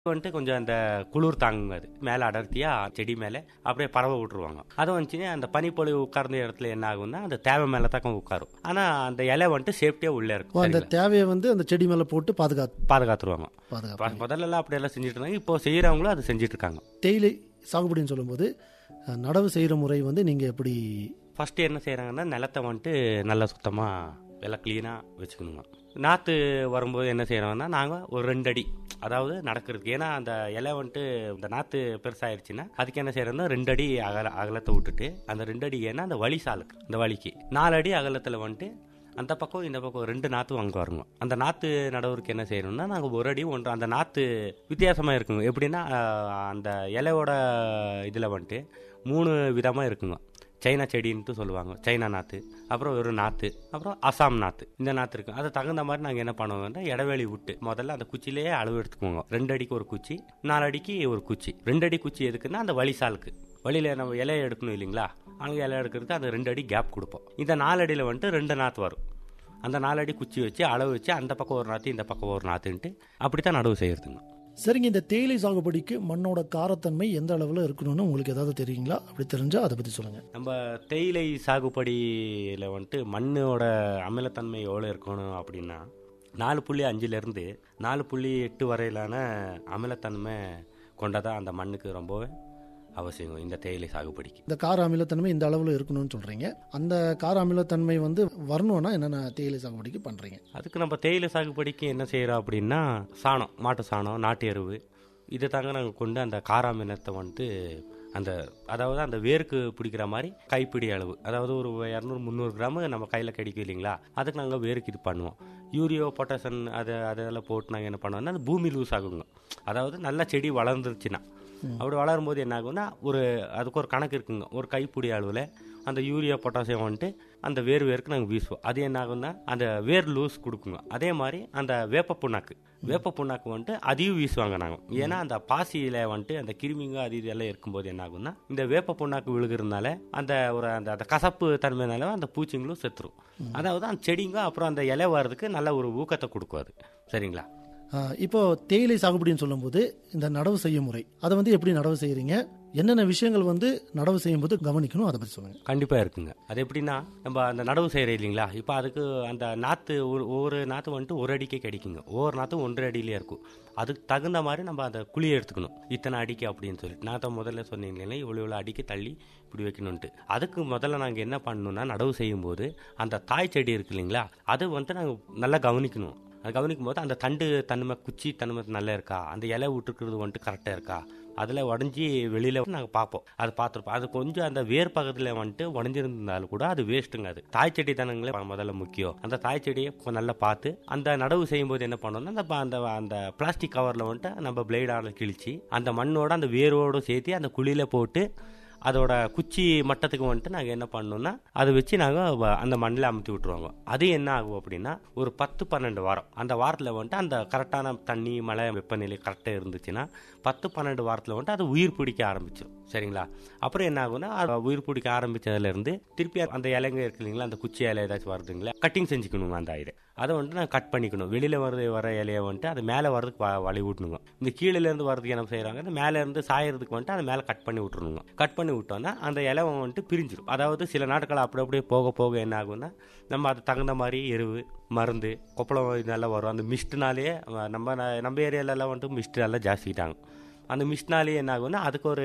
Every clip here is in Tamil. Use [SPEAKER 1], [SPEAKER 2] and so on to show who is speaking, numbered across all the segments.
[SPEAKER 1] வந்துட்டு கொஞ்சம் அந்த குளிர் தாங்குங்க அது மேலே அடர்த்தியாக செடி மேலே அப்படியே பறவை விட்டுருவாங்க அது வந்துச்சுன்னா அந்த பனிப்பொழிவு உட்கார்ந்த இடத்துல என்ன ஆகும்னா அந்த தேவை மேலே தான் உட்காரும் ஆனால் அந்த இலை வந்துட்டு சேஃப்டியாக உள்ளே
[SPEAKER 2] ஓ,
[SPEAKER 1] இருக்கும்
[SPEAKER 2] அந்த
[SPEAKER 1] சரிங்களா?
[SPEAKER 2] தேவையை வந்து அந்த செடி மேலே போட்டு பாதுகாத்து
[SPEAKER 1] பாதுகாத்துருவாங்க
[SPEAKER 2] பாதுகாப்பு
[SPEAKER 1] ப- முதல்லலாம் அப்படியெல்லாம் செஞ்சுட்டு இருந்தாங்க இப்போ செய்கிறவங்களும் அது செஞ்சுட்டு இருக்காங்க
[SPEAKER 2] தேயிலை சாகுபடின்னு சொல்லும்போது அஹ், நடவு செய்கிற முறை வந்து நீங்கள் எப்படி
[SPEAKER 1] ஃபஸ்ட்டு என்ன செய்கிறாங்கன்னா நிலத்தை வந்துட்டு நல்லா சுத்தமாக எல்லாம் க்ளீனாக வச்சுக்கணுங்க நாற்று வரும்போது என்ன செய்கிறோம்னா நாங்கள் ஒரு ரெண்டு அடி அதாவது நடக்கிறதுக்கு ஏன்னா அந்த இலை வந்துட்டு இந்த நாற்று பெருசாயிருச்சுன்னா அதுக்கு என்ன செய்யறோம்னா ரெண்டு அடி அகல அகலத்தை விட்டுட்டு அந்த ரெண்டு அடி ஏன்னா அந்த வழி சாலுக்கு அந்த வழிக்கு நாலு அடி அகலத்தில் வந்துட்டு அந்த பக்கம் இந்த பக்கம் ரெண்டு நாற்று அங்கே வருங்க அந்த நாற்று நடவடிக்கை என்ன செய்யணும்னா நாங்கள் ஒரு அடி ஒன்று அந்த நாற்று வித்தியாசமாக இருக்குங்க எப்படின்னா ஆஹ், அந்த இலையோட இதில் வந்துட்டு மூணு விதமாக இருக்குங்க சைனா செடின்ட்டு சொல்லுவாங்க சைனா நாற்று அப்புறம் ஒரு நாற்று அப்புறம் அசாம் நாற்று இந்த நாற்று இருக்கு அது தகுந்த மாதிரி நாங்கள் என்ன பண்ணுவோம்னா இடைவெளி விட்டு முதல்ல அந்த குச்சியிலேயே அளவு எடுத்துக்குவோங்க ரெண்டு அடிக்கு ஒரு குச்சி நாலு அடிக்கு ஒரு குச்சி ரெண்டு அடி குச்சி எதுக்குன்னா அந்த வழிசாலுக்கு வழியில் நம்ம இலையை எடுக்கணும் இல்லைங்களா அங்கே இலை எடுக்கிறதுக்கு அந்த ரெண்டு அடி கேப் கொடுப்போம் இந்த நாலு அடியில் வந்துட்டு ரெண்டு நாற்று வரும் அந்த நாலு அடி குச்சி வச்சு அளவு வச்சு அந்த பக்கம் ஒரு நாற்று இந்த பக்கம் ஒரு நாற்றுன்ட்டு அப்படி தான் நடவு செய்யறதுங்க
[SPEAKER 2] சரிங்க இந்த தேயிலை சாகுபடிக்கு மண்ணோட காரத்தன்மை எந்த அளவில் இருக்கணும்னு உங்களுக்கு ஏதாவது தெரியுங்களா அப்படி தெரிஞ்சால் அதை பற்றி சொல்லுங்கள்
[SPEAKER 1] நம்ம தேயிலை சாகுபடியில் வந்துட்டு மண்ணோட அமிலத்தன்மை எவ்வளோ இருக்கணும் அப்படின்னா நாலு புள்ளி அஞ்சுலேருந்து நாலு புள்ளி எட்டு வரையிலான அமிலத்தன்மை கொண்டதாக அந்த மண்ணுக்கு ரொம்பவே அவசியம் இந்த தேயிலை சாகுபடிக்கு
[SPEAKER 2] இந்த கார அமிலத்தன்மை இந்த அளவில் இருக்கணும்னு சொல்கிறீங்க அந்த கார அமிலத்தன்மை வந்து வரணும்னா என்னென்ன தேயிலை சாகுபடிக்கு பண்ணுறீங்க
[SPEAKER 1] அதுக்கு நம்ம தேயிலை சாகுபடிக்கு என்ன செய்கிறோம் அப்படின்னா சாணம் மாட்டு சாணம் நாட்டு எருவு இதை தாங்க நாங்கள் கொண்டு அந்த காராமினத்தை வந்துட்டு அந்த அதாவது அந்த வேருக்கு பிடிக்கிற மாதிரி கைப்பிடி அளவு அதாவது ஒரு இரநூறு முந்நூறு கிராம் நம்ம கையில் கிடைக்கும் இல்லைங்களா அதுக்கு நாங்கள் வேருக்கு இது பண்ணுவோம் யூரியோ பொட்டாசன் அதை அதெல்லாம் போட்டு நாங்கள் என்ன பண்ணுவோம்னா அந்த பூமி லூஸ் ஆகுங்க அதாவது நல்லா செடி வளர்ந்துருச்சுன்னா அப்படி வளரும் போது என்ன ஆகும்னா ஒரு அதுக்கு ஒரு கணக்கு இருக்குங்க ஒரு கைப்பிடி அளவில் அந்த யூரியா பொட்டாசியம் வந்துட்டு அந்த வேர் வேருக்கு நாங்கள் வீசுவோம் அது என்ன ஆகும்னா அந்த வேர் லூஸ் கொடுக்குங்க அதே மாதிரி அந்த வேப்ப புண்ணாக்கு வேப்ப புண்ணாக்கு வந்துட்டு அதையும் வீசுவாங்க நாங்கள் ஏன்னா அந்த பாசியில் வந்துட்டு அந்த கிருமிங்க அது இது எல்லாம் இருக்கும்போது என்ன ஆகும்னா இந்த வேப்ப புண்ணாக்கு விழுகிறதுனால அந்த ஒரு அந்த அந்த கசப்பு தன்மைனால அந்த பூச்சிங்களும் செத்துரும் அதாவது அந்த செடிங்க அப்புறம் அந்த இலை வர்றதுக்கு நல்ல ஒரு ஊக்கத்தை கொடுக்கும் அது சரிங்களா
[SPEAKER 2] ஆஹ், இப்போ தேயிலை சாகுபடின்னு சொல்லும்போது இந்த நடவு செய்யும் முறை அதை வந்து எப்படி நடவு செய்கிறீங்க என்னென்ன விஷயங்கள் வந்து நடவு செய்யும்போது கவனிக்கணும் அதை பற்றி சொல்லுங்கள்
[SPEAKER 1] கண்டிப்பாக இருக்குங்க அது எப்படின்னா நம்ம அந்த நடவு செய்கிறோம் இல்லைங்களா இப்போ அதுக்கு அந்த நாற்று ஒரு ஒவ்வொரு நாற்று வந்துட்டு ஒரு அடிக்கே கிடைக்குங்க ஒவ்வொரு நாற்றும் ஒன்றரை அடியிலே இருக்கும் அதுக்கு தகுந்த மாதிரி நம்ம அந்த குழியை எடுத்துக்கணும் இத்தனை அடிக்கு அப்படின்னு சொல்லிட்டு நான் தான் முதல்ல சொன்னீங்களே இவ்வளோ இவ்வளோ அடிக்கு தள்ளி இப்படி வைக்கணுன்ட்டு அதுக்கு முதல்ல நாங்கள் என்ன பண்ணணும்னா நடவு செய்யும்போது அந்த தாய் செடி இருக்கு இல்லைங்களா அது வந்துட்டு நாங்கள் நல்லா கவனிக்கணும் அது கவனிக்கும் போது அந்த தண்டு தன்மை குச்சி தன்மை நல்லா இருக்கா அந்த இலை விட்டுருக்கிறது வந்துட்டு கரெக்டாக இருக்கா அதில் உடஞ்சி வெளியில் நாங்கள் பார்ப்போம் அது பார்த்துருப்போம் அது கொஞ்சம் அந்த வேர் பக்கத்தில் வந்துட்டு உடஞ்சிருந்தாலும் கூட அது வேஸ்ட்டுங்க அது தாய் செடி தானங்களே முதல்ல முக்கியம் அந்த தாய் செடியை கொ- நல்லா பார்த்து அந்த நடவு செய்யும்போது என்ன பண்ணோம்னா அந்த ப- அந்த அந்த பிளாஸ்டிக் கவரில் வந்துட்டு நம்ம பிளேடால் கிழிச்சு அந்த மண்ணோட அந்த வேரோடு சேர்த்து அந்த குழியில் போட்டு அதோட குச்சி மட்டத்துக்கு வந்துட்டு நாங்கள் என்ன பண்ணோம்னா அதை வச்சு நாங்கள் அந்த மண்ணில் அமுத்தி விட்டுருவாங்க அது என்ன ஆகும் அப்படின்னா ஒரு பத்து பன்னெண்டு வாரம் அந்த வாரத்தில் வந்துட்டு அந்த கரெக்டான தண்ணி மழை வெப்பநிலை கரெக்டாக இருந்துச்சுன்னா பத்து பன்னெண்டு வாரத்தில் வந்துட்டு அது உயிர் பிடிக்க ஆரம்பிச்சிடும் சரிங்களா அப்புறம் என்ன ஆகும்னா அது உயிர் பிடிக்க ஆரம்பிச்சதுலேருந்து திருப்பி அந்த இலைங்க இருக்கு இல்லைங்களா அந்த குச்சி இலை ஏதாச்சும் வருதுங்களா கட்டிங் செஞ்சுக்கணுங்க அந்த இதை அதை வந்துட்டு நான் கட் பண்ணிக்கணும் வெளியில் வர வர இலையை வந்துட்டு அது மேலே வரதுக்கு வ- வழி விட்டணுங்க இந்த கீழேருந்து வரதுக்கு என்ன செய்கிறாங்க இந்த மேலே இருந்து சாயறதுக்கு வந்துட்டு அதை மேலே கட் பண்ணி விட்டுருணுங்க கட் பண்ணி விட்டோம்னா அந்த இலை வந்துட்டு பிரிஞ்சிடும் அதாவது சில நாட்கள் அப்படி அப்படியே போக போக என்ன ஆகும்னா நம்ம அது தகுந்த மாதிரி எருவு மருந்து கொப்பளம் இதெல்லாம் வரும் அந்த மிஸ்ட்னாலே நம்ம நம்ம ஏரியாலலாம் வந்துட்டு மிஸ்ட் எல்லாம் ஜாஸ்திட்டாங்க அந்த மிஸ்ட்னாலே என்ன ஆகும்னா அதுக்கு ஒரு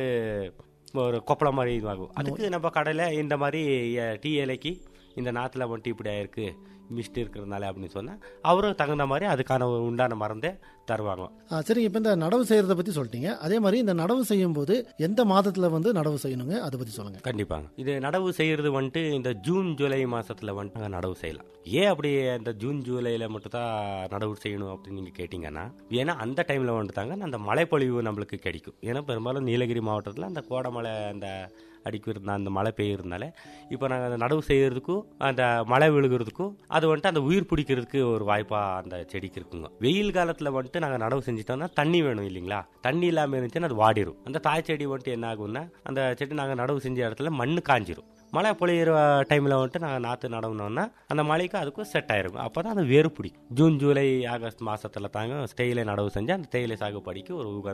[SPEAKER 1] ஒரு கொப்பளம் மாதிரி இதுவாகும் அதுக்கு நம்ம கடையில் இந்த மாதிரி அஹ், டீ இலைக்கு இந்த நாற்றுல வந்துட்டு இப்படி ஆயிருக்கு மிஸ்ட் இருக்கிறதுனால அப்படின்னு சொன்னால் அவரும் தகுந்த மாதிரி அதுக்கான ஒரு உண்டான மருந்தை தருவாங்க
[SPEAKER 2] ஆ, சரிங்க இப்போ இந்த நடவு செய்கிறத பற்றி சொல்லிட்டீங்க அதே மாதிரி இந்த நடவு செய்யும் போது எந்த மாதத்தில் வந்து நடவு செய்யணுங்க அதை பற்றி சொல்லுங்கள்
[SPEAKER 1] கண்டிப்பாங்க இது நடவு செய்யறது வந்துட்டு இந்த ஜூன் ஜூலை மாசத்துல வந்துட்டு நாங்க நடவு செய்யலாம் ஏன் அப்படி இந்த ஜூன் ஜூலைல மட்டும் தான் நடவு செய்யணும் அப்படின்னு நீங்க கேட்டீங்கன்னா ஏன்னா அந்த டைம்ல வந்துட்டு தாங்க அந்த மழைப்பொழிவு நம்மளுக்கு கிடைக்கும் ஏன்னா பெரும்பாலும் நீலகிரி மாவட்டத்தில் அந்த கோடமலை அந்த அடிக்கிறதுனா அந்த மழை பெய்யறதுனால இப்போ நாங்கள் அந்த நடவு செய்யறதுக்கும் அந்த மழை விழுகிறதுக்கும் அது வந்துட்டு அந்த உயிர் பிடிக்கிறதுக்கு ஒரு வாய்ப்பாக அந்த செடிக்கு இருக்குங்க வெயில் காலத்தில் வந்துட்டு நாங்கள் நடவு செஞ்சிட்டோம்னா தண்ணி வேணும் இல்லைங்களா தண்ணி இல்லாமல் இருந்துச்சுன்னா அது வாடிடும் அந்த தாய் செடி வந்துட்டு என்ன ஆகும்னா அந்த செடி நாங்கள் நடவு செஞ்ச இடத்துல மண்ணு காஞ்சிரும் மழை பொழியிற டைமில் வந்துட்டு நாங்கள் நாற்று நடவுனோம்னா அந்த மழைக்கு அதுக்கும் செட் ஆயிருக்கும் அப்போ தான் அது வேறு பிடிக்கும் ஜூன் ஜூலை ஆகஸ்ட் மாசத்துல தாங்க தேயிலை நடவு செஞ்சு அந்த தேயிலை சாகுபடிக்கு ஒரு உகந்த